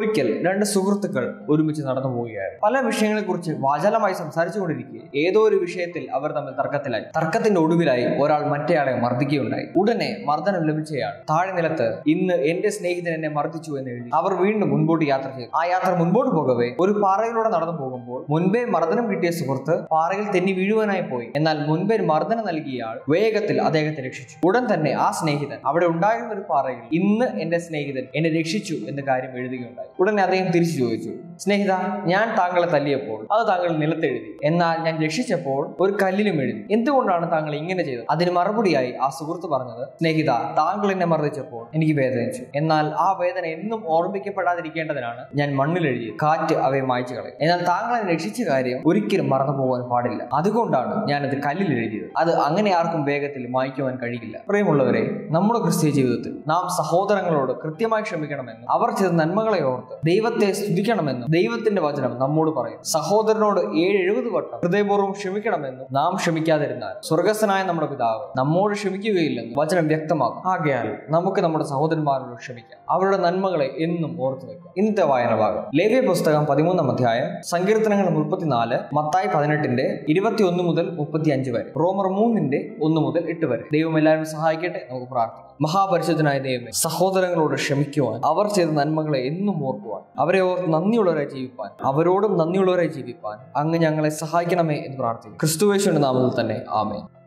ഒരിക്കൽ രണ്ട് സുഹൃത്തുക്കൾ ഒരുമിച്ച് നടന്നു പോവുകയായിരുന്നു പല വിഷയങ്ങളെക്കുറിച്ച് വാചാലമായി സംസാരിച്ചുകൊണ്ടിരിക്കെ ഏതോ ഒരു വിഷയത്തിൽ അവർ തമ്മിൽ തർക്കത്തിലായി തർക്കത്തിന്റെ ഒടുവിലായി ഒരാൾ മറ്റേയാളെ മർദ്ദിക്കുകയുണ്ടായി ഉടനെ മർദ്ദനം ലഭിച്ചയാൾ താഴെ നിലത്ത് ഇന്ന് എന്റെ സ്നേഹിതൻ എന്നെ മർദ്ദിച്ചു എന്ന് എഴുതി അവർ വീണ്ടും മുൻപോട്ട് യാത്ര ചെയ്തു ആ യാത്ര മുൻപോട്ട് പോകവേ ഒരു പാറയിലൂടെ നടന്നു പോകുമ്പോൾ മുൻപേ മർദ്ദനം കിട്ടിയ സുഹൃത്ത് പാറയിൽ തെന്നി വീഴുവാനായി പോയി എന്നാൽ മുൻപേ മർദ്ദനം നൽകിയ ആൾ വേഗത്തിൽ അദ്ദേഹത്തെ രക്ഷിച്ചു ഉടൻ തന്നെ ആ സ്നേഹിതൻ അവിടെ ഉണ്ടായിരുന്ന ഒരു പാറയിൽ ഇന്ന് എന്റെ സ്നേഹിതൻ എന്നെ രക്ഷിച്ചു എന്ന കാര്യം എഴുതുകയുണ്ടായി ഉടനെ അദ്ദേഹം തിരിച്ചു ചോദിച്ചു സ്നേഹിത ഞാൻ താങ്കളെ തല്ലിയപ്പോൾ അത് താങ്കൾ നിലത്തെഴുതി എന്നാൽ ഞാൻ രക്ഷിച്ചപ്പോൾ ഒരു കല്ലിലും എഴുതി എന്തുകൊണ്ടാണ് താങ്കൾ ഇങ്ങനെ ചെയ്തത് അതിന് മറുപടിയായി ആ സുഹൃത്ത് പറഞ്ഞത് സ്നേഹിത താങ്കൾ എന്നെ മർദ്ദിച്ചപ്പോൾ എനിക്ക് വേദനിച്ചു എന്നാൽ ആ വേദന എന്നും ഓർമ്മിക്കപ്പെടാതിരിക്കേണ്ടതിനാണ് ഞാൻ മണ്ണിൽ എഴുതിയത് കാറ്റ് അവയെ മായ്ച്ചു കളയും എന്നാൽ താങ്കളെ രക്ഷിച്ച കാര്യം ഒരിക്കലും മറന്നു പോകാൻ പാടില്ല അതുകൊണ്ടാണ് ഞാനത് കല്ലിൽ എഴുതിയത് അത് അങ്ങനെ ആർക്കും വേഗത്തിൽ മായ്ക്കുവാൻ കഴിയില്ല പ്രിയമുള്ളവരെ നമ്മുടെ ക്രിസ്തീയ ജീവിതത്തിൽ നാം സഹോദരങ്ങളോട് കൃത്യമായി ക്ഷമിക്കണമെന്നും അവർ ചെയ്ത നന്മകളെ ഓർത്ത് ദൈവത്തെ സ്തുതിക്കണമെന്നും ദൈവത്തിന്റെ വചനം നമ്മോട് പറയും സഹോദരനോട് ഏഴ് എഴുപത് വട്ടം ഹൃദയപൂർവ്വം ക്ഷമിക്കണമെന്നും നാം ക്ഷമിക്കാതിരുന്നാൽ സ്വർഗസ്ഥനായ നമ്മുടെ പിതാവ് നമ്മോട് ക്ഷമിക്കുകയില്ലെന്നും വചനം വ്യക്തമാക്കും ആകയാൽ നമുക്ക് നമ്മുടെ സഹോദരന്മാരോട് ക്ഷമിക്കാം അവരുടെ നന്മകളെ എന്നും ഓർത്തു വെക്കാം ഇന്നത്തെ വായന ഭാഗം ലേവ്യ പുസ്തകം പതിമൂന്നാം അധ്യായം സങ്കീർത്തനങ്ങൾ മുപ്പത്തിനാല് മത്തായി പതിനെട്ടിന്റെ ഇരുപത്തിയൊന്ന് മുതൽ മുപ്പത്തി അഞ്ച് വരെ റോമർ മൂന്നിന്റെ ഒന്ന് മുതൽ എട്ട് വരെ ദൈവം എല്ലാവരും സഹായിക്കട്ടെ നമുക്ക് പ്രാർത്ഥിക്കാം മഹാപരിശുദ്ധനായ ദൈവമേ സഹോദരങ്ങളോട് ക്ഷമിക്കുവാൻ അവർ ചെയ്ത നന്മകളെ എന്നും ഓർക്കുവാൻ അവരെ ഓർത്ത് നന്ദിയുള്ളവരെ ജീവിപ്പാൻ അവരോടും നന്ദിയുള്ളവരെ ജീവിപ്പാൻ അങ്ങ് ഞങ്ങളെ സഹായിക്കണമേ എന്ന് പ്രാർത്ഥിക്കും ക്രിസ്തുവേശുവിന്റെ നാമത്തിൽ തന്നെ ആമേ